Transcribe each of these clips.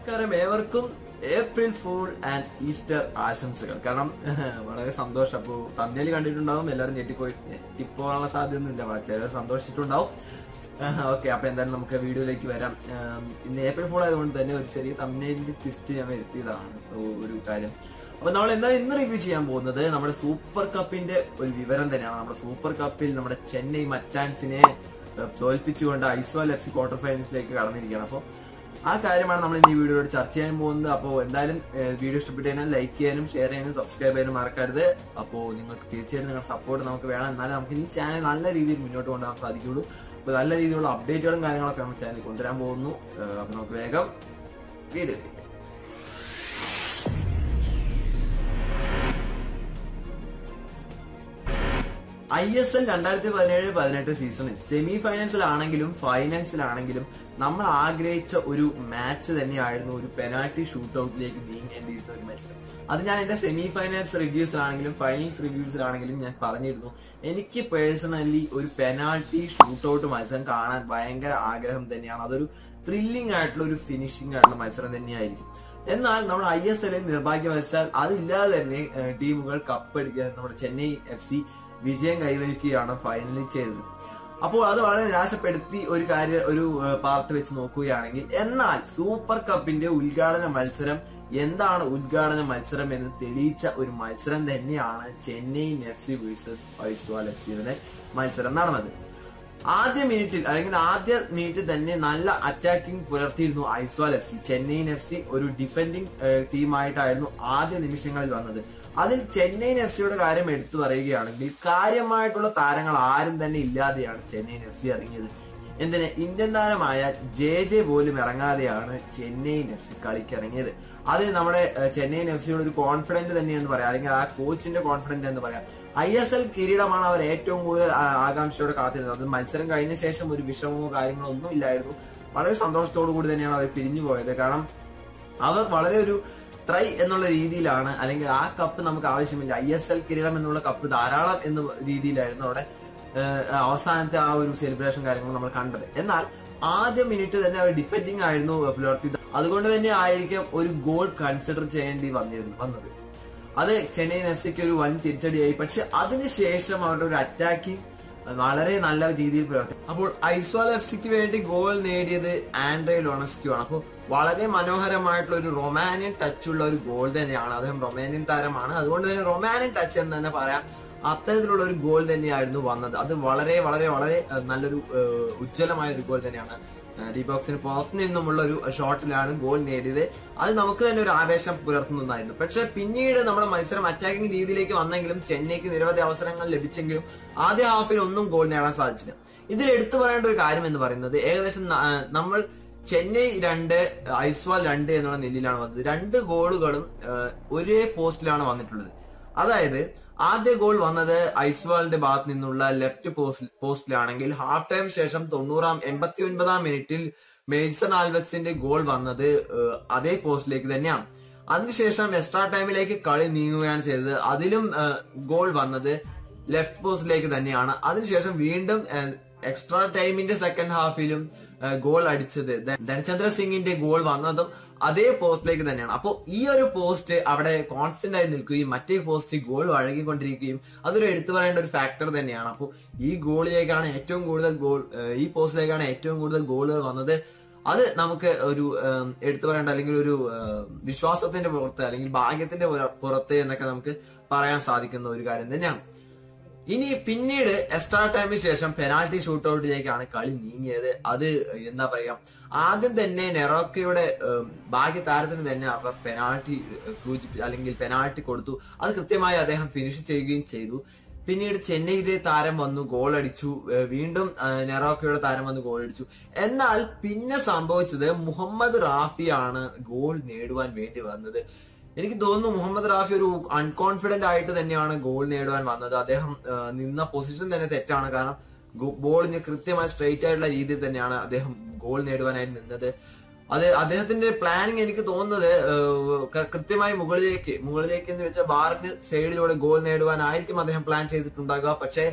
നമസ്കാരം ഏവർക്കും April fool and Easter ആശംസകൾ കാരണം വളരെ സന്തോഷം അപ്പോ തമ്മിൽ കണ്ടിട്ടുണ്ടാവും എല്ലാവരും ഞെട്ടിപ്പോയി ഞെട്ടിപ്പോകാനുള്ള സാധ്യതയൊന്നുമില്ല ചിലർ സന്തോഷിച്ചിട്ടുണ്ടാവും ഓക്കെ അപ്പൊ എന്തായാലും നമുക്ക് വീഡിയോയിലേക്ക് വരാം ആം, ഇന്ന് ഏപ്രിൽ ഫൂൾ ആയതുകൊണ്ട് തന്നെ ഒരു ചെറിയ തമ്മിലിന്റെ ട്വിസ്റ്റ് ഞാൻ വരുത്തിയതാണ് ഒ- ഒരു കാര്യം അപ്പൊ നമ്മൾ എന്താണ് ഇന്ന് റിവ്യൂ ചെയ്യാൻ പോകുന്നത് നമ്മുടെ സൂപ്പർ കപ്പിന്റെ ഒരു വിവരം തന്നെയാണ് നമ്മുടെ സൂപ്പർ കപ്പിൽ നമ്മുടെ ചെന്നൈ മച്ചാൻസിനെ ഏഹ്, തോൽപ്പിച്ചുകൊണ്ട് ഐസ്വാൽ എഫ് സി ക്വാർട്ടർ ഫൈനൽസിലേക്ക് കടന്നിരിക്കുകയാണ് അപ്പോൾ ആ കാര്യമാണ് നമ്മൾ ഇന്ന് ഈ വീഡിയോയോട് ചർച്ച ചെയ്യാൻ പോകുന്നത് അപ്പോൾ എന്തായാലും ഏഹ്, വീഡിയോ ഇഷ്ടപ്പെട്ട് കഴിഞ്ഞാൽ ലൈക്ക് ചെയ്യാനും ഷെയർ ചെയ്യാനും സബ്സ്ക്രൈബ് ചെയ്യാനും മറക്കരുത് അപ്പോൾ നിങ്ങൾക്ക് തീർച്ചയായിട്ടും നിങ്ങളുടെ സപ്പോർട്ട് നമുക്ക് വേണം എന്നാലും നമുക്ക് ഈ ചാനൽ നല്ല രീതിയിൽ മുന്നോട്ട് കൊണ്ടുപോകാൻ സാധിക്കുള്ളൂ അപ്പോൾ നല്ല രീതിയിലുള്ള അപ്ഡേറ്റുകളും കാര്യങ്ങളൊക്കെ നമ്മൾ ചാനലിൽ കൊണ്ടുവരാൻ പോകുന്നു ഏഹ്, അപ്പോൾ നമുക്ക് വേഗം വീഡിയോ ഐ എസ് എൽ രണ്ടായിരത്തി പതിനേഴ് പതിനെട്ട് സീസണിൽ സെമി ഫൈനൽസിലാണെങ്കിലും ഫൈനൽസിലാണെങ്കിലും നമ്മൾ ആഗ്രഹിച്ച ഒരു മാച്ച് തന്നെയായിരുന്നു ഒരു പെനാൽറ്റി ഷൂട്ട് ഔട്ടിലേക്ക് നീങ്ങേണ്ടിയിരുന്ന ഒരു മത്സരം അത് ഞാൻ എന്റെ സെമി ഫൈനൽസ് റിവ്യൂസിലാണെങ്കിലും ഫൈനൽസ് റിവ്യൂസിലാണെങ്കിലും ഞാൻ പറഞ്ഞിരുന്നു എനിക്ക് പേഴ്സണലി ഒരു പെനാൽറ്റി ഷൂട്ട് ഔട്ട് മത്സരം കാണാൻ ഭയങ്കര ആഗ്രഹം തന്നെയാണ് അതൊരു ത്രില്ലിംഗ് ആയിട്ടുള്ള ഒരു ഫിനിഷിംഗ് ആയിട്ടുള്ള മത്സരം തന്നെയായിരിക്കും എന്നാൽ നമ്മുടെ ഐ എസ് എല്ലിൽ നിർഭാഗ്യവശാൽ അതില്ലാതെ തന്നെ ഏഹ്, ടീമുകൾ കപ്പടിക്കുക നമ്മുടെ ചെന്നൈ എഫ് സി വിജയം കൈവരിക്കുകയാണ് ഫൈനലിൽ ചെയ്തത് അപ്പോൾ അത് വളരെ നിരാശപ്പെടുത്തി ഒരു കാര്യം ഒരു ഏഹ്, പാർട്ട് വെച്ച് നോക്കുകയാണെങ്കിൽ എന്നാൽ സൂപ്പർ കപ്പിന്റെ ഉദ്ഘാടന മത്സരം എന്താണ് ഉദ്ഘാടന മത്സരം എന്ന് തെളിയിച്ച ഒരു മത്സരം തന്നെയാണ് Chennai F C versus Aizawl F സിയുടെ മത്സരം നടന്നത് ആദ്യ മിനിറ്റിൽ അല്ലെങ്കിൽ ആദ്യ മിനിറ്റിൽ തന്നെ നല്ല അറ്റാക്കിംഗ് പുലർത്തിയിരുന്നു Aizawl F C Chennaiyin F C ഒരു ഡിഫെൻഡിംഗ് ടീമായിട്ടായിരുന്നു ആദ്യ നിമിഷങ്ങളിൽ വന്നത് അതിൽ ചെന്നൈയിൻ എഫ് സിയുടെ കാര്യം എടുത്തു പറയുകയാണെങ്കിൽ കാര്യമായിട്ടുള്ള താരങ്ങൾ ആരും തന്നെ ഇല്ലാതെയാണ് ചെന്നൈയിൻ എഫ് സി ഇറങ്ങിയത് എന്തിന് ഇന്ത്യൻ താരമായ ജെ ജെ പോലും ഇറങ്ങാതെയാണ് ചെന്നൈയിൻ എഫ് സി കളിക്കിറങ്ങിയത് അത് നമ്മുടെ ഏഹ്, ചെന്നൈയിൻ എഫ് സിയുടെ ഒരു കോൺഫിഡന്റ് തന്നെയെന്ന് പറയാം അല്ലെങ്കിൽ ആ കോച്ചിന്റെ കോൺഫിഡന്റ് എന്ന് പറയാം ഐ എസ് എൽ കിരീടമാണ് അവർ ഏറ്റവും കൂടുതൽ ആ- ആകാംക്ഷയോടെ കാത്തിരുന്നത് അത് മത്സരം കഴിഞ്ഞ ശേഷം ഒരു വിഷമമോ കാര്യങ്ങളോ ഒന്നും ഇല്ലായിരുന്നു വളരെ സന്തോഷത്തോടു കൂടി തന്നെയാണ് അവർ പിരിഞ്ഞു പോയത് കാരണം അവർ വളരെ ഒരു ട്രൈ എന്നുള്ള രീതിയിലാണ് അല്ലെങ്കിൽ ആ കപ്പ് നമുക്ക് ആവശ്യമില്ല ഐ എസ് എൽ കിരീടം എന്നുള്ള കപ്പ് ധാരാളം എന്ന രീതിയിലായിരുന്നു അവിടെ ഏഹ്, അവസാനത്തെ ആ ഒരു സെലിബ്രേഷൻ കാര്യങ്ങൾ നമ്മൾ കണ്ടത് എന്നാൽ ആദ്യ മിനിറ്റ് തന്നെ അവർ ഡിഫെൻഡിങ് ആയിരുന്നു പുലർത്തിയത് അതുകൊണ്ട് തന്നെ ആയിരിക്കും ഒരു ഗോൾ കൺസിഡർ ചെയ്യേണ്ടി വന്നിരുന്നു വന്നത് അത് ചെന്നൈ എഫ് സിക്ക് ഒരു വൻ തിരിച്ചടിയായി പക്ഷെ അതിനുശേഷം അവരുടെ ഒരു അറ്റാക്കിംഗ് വളരെ നല്ല രീതിയിൽ പ്രവർത്തി അപ്പോൾ ഐസ്വാൾ എഫ് സിക്ക് വേണ്ടി ഗോൾ നേടിയത് ആൻഡ്രേ ലോണസ്ക്യു ആണ് അപ്പോൾ വളരെ മനോഹരമായിട്ടുള്ള ഒരു റൊമാനിയൻ ടച്ച് ഉള്ള ഒരു ഗോൾ തന്നെയാണ് അദ്ദേഹം റൊമാനിയൻ താരമാണ് അതുകൊണ്ട് തന്നെ റൊമാനിയൻ ടച്ച് എന്ന് തന്നെ പറയാം അത്തരത്തിലുള്ള ഒരു ഗോൾ തന്നെയായിരുന്നു വന്നത് അത് വളരെ വളരെ വളരെ ഏഹ്, നല്ലൊരു ഏഹ്, ഉജ്ജ്വലമായ ഒരു ഗോൾ തന്നെയാണ് ഡി ബോക്സിന് പുറത്തു നിന്നുമുള്ള ഒരു ഷോട്ടിലാണ് ഗോൾ നേടിയത് അത് നമുക്ക് തന്നെ ഒരു ആവേശം പുലർത്തുന്നതായിരുന്നു പക്ഷെ പിന്നീട് നമ്മുടെ മത്സരം അറ്റാക്കിംഗ് രീതിയിലേക്ക് വന്നെങ്കിലും ചെന്നൈക്ക് നിരവധി അവസരങ്ങൾ ലഭിച്ചെങ്കിലും ആദ്യ ഹാഫിൽ ഒന്നും ഗോൾ നേടാൻ സാധിച്ചില്ല ഇതിൽ എടുത്തു പറയേണ്ട ഒരു കാര്യം എന്ന് പറയുന്നത് ഏകദേശം ന- ആ, നമ്മൾ ചെന്നൈ രണ്ട് ഐസ്വാൾ രണ്ട് എന്നുള്ള നിലയിലാണ് വന്നത് രണ്ട് ഗോളുകളും ആ, ഒരേ പോസ്റ്റിലാണ് വന്നിട്ടുള്ളത് അതായത് ആദ്യ ഗോൾ വന്നത് ഐസ്വാളിന്റെ ഭാഗത്ത് നിന്നുള്ള ലെഫ്റ്റ് പോസ്റ്റ് പോസ്റ്റിലാണെങ്കിൽ ഹാഫ് ടൈം ശേഷം തൊണ്ണൂറാം എൺപത്തി ഒൻപതാം മിനിറ്റിൽ മേഴ്സൺ ആൽവസിന്റെ ഗോൾ വന്നത് ഏഹ്, അതേ പോസ്റ്റിലേക്ക് തന്നെയാണ് അതിനുശേഷം എക്സ്ട്രാ ടൈമിലേക്ക് കളി നീങ്ങുകയാണ് ചെയ്തത് അതിലും ഏഹ്, ഗോൾ വന്നത് ലെഫ്റ്റ് പോസ്റ്റിലേക്ക് തന്നെയാണ് അതിനുശേഷം വീണ്ടും എക്സ്ട്രാ ടൈമിന്റെ സെക്കൻഡ് ഹാഫിലും ഏഹ്, ഗോൾ അടിച്ചത് ധ- ധനചന്ദ്ര സിംഗിന്റെ ഗോൾ വന്നതും അതേ പോസ്റ്റിലേക്ക് തന്നെയാണ് അപ്പോൾ ഈ ഒരു പോസ്റ്റ് അവിടെ കോൺസ്റ്റന്റ് ആയി നിൽക്കുകയും മറ്റേ പോസ്റ്റ് ഗോൾ വഴങ്ങിക്കൊണ്ടിരിക്കുകയും അതൊരു എടുത്തു പറയേണ്ട ഒരു ഫാക്ടർ തന്നെയാണ് അപ്പോൾ ഈ ഗോളിലേക്കാണ് ഏറ്റവും കൂടുതൽ ഗോൾ ഏഹ്, ഈ പോസ്റ്റിലേക്കാണ് ഏറ്റവും കൂടുതൽ ഗോളുകൾ വന്നത് അത് നമുക്ക് ഒരു ഏഹ്, എടുത്തു പറയേണ്ട അല്ലെങ്കിൽ ഒരു ഏഹ്, വിശ്വാസത്തിന്റെ പുറത്ത് അല്ലെങ്കിൽ ഭാഗ്യത്തിന്റെ പുറ- പുറത്ത് എന്നൊക്കെ നമുക്ക് പറയാൻ സാധിക്കുന്ന ഒരു കാര്യം തന്നെയാണ് ഇനി പിന്നീട് എക്സ്ട്രാ ടൈമിന് ശേഷം പെനാൽറ്റി ഷൂട്ട് ഔട്ടിലേക്കാണ് കളി നീങ്ങിയത് അത് എന്താ പറയാ ആദ്യം തന്നെ നെറോക്കയുടെ ഏഹ്, ഭാഗ്യ താരത്തിന് തന്നെ അവർ പെനാൽറ്റി സൂചിപ്പി അല്ലെങ്കിൽ പെനാൽറ്റി കൊടുത്തു അത് കൃത്യമായി അദ്ദേഹം ഫിനിഷ് ചെയ്യുകയും ചെയ്തു പിന്നീട് ചെന്നൈയിലെ താരം വന്നു ഗോൾ അടിച്ചു ഏഹ്, വീണ്ടും ഏഹ്, നെറോക്കയുടെ താരം വന്ന് ഗോൾ അടിച്ചു എന്നാൽ പിന്നെ സംഭവിച്ചത് മുഹമ്മദ് റാഫിയാണ് ഗോൾ നേടുവാൻ വേണ്ടി വന്നത് എനിക്ക് തോന്നുന്നു മുഹമ്മദ് റാഫി ഒരു അൺകോൺഫിഡന്റ് ആയിട്ട് തന്നെയാണ് ഗോൾ നേടുവാൻ വന്നത് അദ്ദേഹം ആ, നിന്ന പൊസിഷൻ തന്നെ തെറ്റാണ് കാരണം ബോളിന് കൃത്യമായി സ്ട്രെയിറ്റ് ആയിട്ടുള്ള രീതിയിൽ തന്നെയാണ് അദ്ദേഹം ഗോൾ നേടുവാനായി നിന്നത് അത് അദ്ദേഹത്തിന്റെ പ്ലാനിങ് എനിക്ക് തോന്നുന്നത് ഏഹ്, ക- കൃത്യമായി മുകളിലേക്ക് മുകളിലേക്ക് എന്ന് വെച്ചാൽ ബാറിന് സൈഡിലൂടെ ഗോൾ നേടുവാനായിരിക്കും അദ്ദേഹം പ്ലാൻ ചെയ്തിട്ടുണ്ടാകുക പക്ഷേ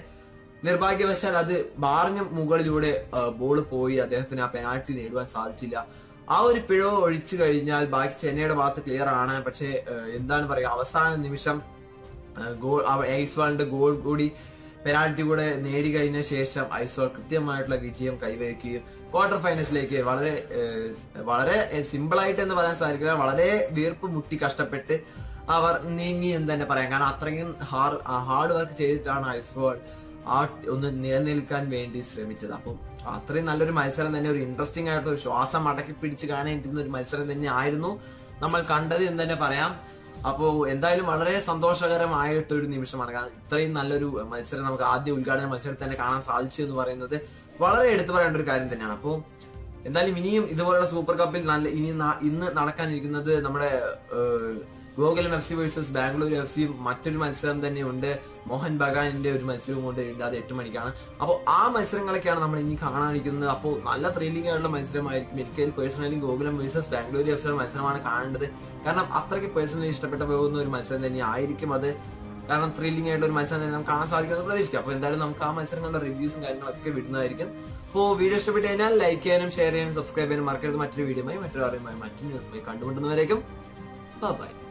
നിർഭാഗ്യവശാൽ അത് ബാറിന് മുകളിലൂടെ ബോൾ പോയി അദ്ദേഹത്തിന് ആ പെനാൽറ്റി നേടുവാൻ സാധിച്ചില്ല ആ ഒരു പിഴവ് ഒഴിച്ചു കഴിഞ്ഞാൽ ബാക്കി ചെന്നൈയുടെ ഭാഗത്ത് ക്ലിയർ ആണ് പക്ഷേ ഏഹ്, എന്താണ് പറയുക അവസാന നിമിഷം ഏഹ്, ഗോൾ ഐസ്വാളിന്റെ ഗോൾ കൂടി പെനാൽറ്റി കൂടെ നേടി കഴിഞ്ഞ ശേഷം ഐസ്വാൾ കൃത്യമായിട്ടുള്ള വിജയം കൈവരിക്കുകയും ക്വാർട്ടർ ഫൈനൽസിലേക്ക് വളരെ ഏഹ്, വളരെ സിമ്പിൾ ആയിട്ട് എന്ന് പറയാൻ സാധിക്കില്ല വളരെ വീർപ്പ് മുട്ടി കഷ്ടപ്പെട്ട് അവർ നീങ്ങി എന്ന് തന്നെ പറയാം കാരണം അത്രയും ഹാർഡ് വർക്ക് ചെയ്തിട്ടാണ് ഐസ്വാൾ ആ ഒന്ന് നിലനിൽക്കാൻ വേണ്ടി ശ്രമിച്ചത് അപ്പം അത്രയും നല്ലൊരു മത്സരം തന്നെ ഒരു ഇൻട്രസ്റ്റിംഗ് ആയിട്ടുള്ള ഒരു ശ്വാസം അടക്കി പിടിച്ച് കാണേണ്ടുന്ന ഒരു മത്സരം തന്നെ ആയിരുന്നു നമ്മൾ കണ്ടത് എന്ന് തന്നെ പറയാം അപ്പോ എന്തായാലും വളരെ സന്തോഷകരമായിട്ട് ഒരു നിമിഷമാണ് കാരണം ഇത്രയും നല്ലൊരു മത്സരം നമുക്ക് ആദ്യ ഉദ്ഘാടന മത്സരത്തിൽ തന്നെ കാണാൻ സാധിച്ചു എന്ന് പറയുന്നത് വളരെ എടുത്തു പറയേണ്ട ഒരു കാര്യം തന്നെയാണ് അപ്പോൾ എന്തായാലും ഇനിയും ഇതുപോലുള്ള സൂപ്പർ കപ്പിൽ നല്ല ഇനി ന- ഇന്ന് നടക്കാനിരിക്കുന്നത് നമ്മുടെ ഏഹ്, Gokulam F C versus Bangalore F C മറ്റൊരു മത്സരം തന്നെയുണ്ട് മോഹൻ ബഗാനിന്റെ ഒരു മത്സരവും കൊണ്ട് ഉണ്ട് അത് എട്ട് മണിക്കാണ് അപ്പോൾ ആ മത്സരങ്ങളൊക്കെയാണ് നമ്മൾ ഇനി കാണാനിരിക്കുന്നത് അപ്പോൾ നല്ല ത്രില്ലിംഗ് ആയിട്ടുള്ള മത്സരമായിരിക്കും എനിക്ക് personally Gokulam versus Bangalore F C മത്സരമാണ് കാണേണ്ടത് കാരണം അത്രയ്ക്ക് പേഴ്സണലി ഇഷ്ടപ്പെട്ട പോകുന്ന ഒരു മത്സരം തന്നെ ആയിരിക്കും അത് കാരണം ത്രില്ലിംഗ് ആയിട്ടുള്ള ഒരു മത്സരം തന്നെ നമുക്ക് കാണാൻ സാധിക്കുമെന്ന് പ്രതീക്ഷിക്കാം അപ്പോൾ എന്തായാലും നമുക്ക് ആ മത്സരങ്ങളുടെ റിവ്യൂസും കാര്യങ്ങളൊക്കെ വിടുന്നതായിരിക്കും അപ്പോൾ വീഡിയോ ഇഷ്ടപ്പെട്ട് കഴിഞ്ഞാൽ ലൈക്ക് ചെയ്യാനും ഷെയർ ചെയ്യാനും സബ്സ്ക്രൈബ് ചെയ്യാനും മറക്കരുത് മറ്റൊരു വീഡിയോയുമായി മറ്റൊരു അറിയുമായി മറ്റൊരു ന്യൂസുമായി കണ്ടുമുട്ടുന്നവരേക്കും ബൈ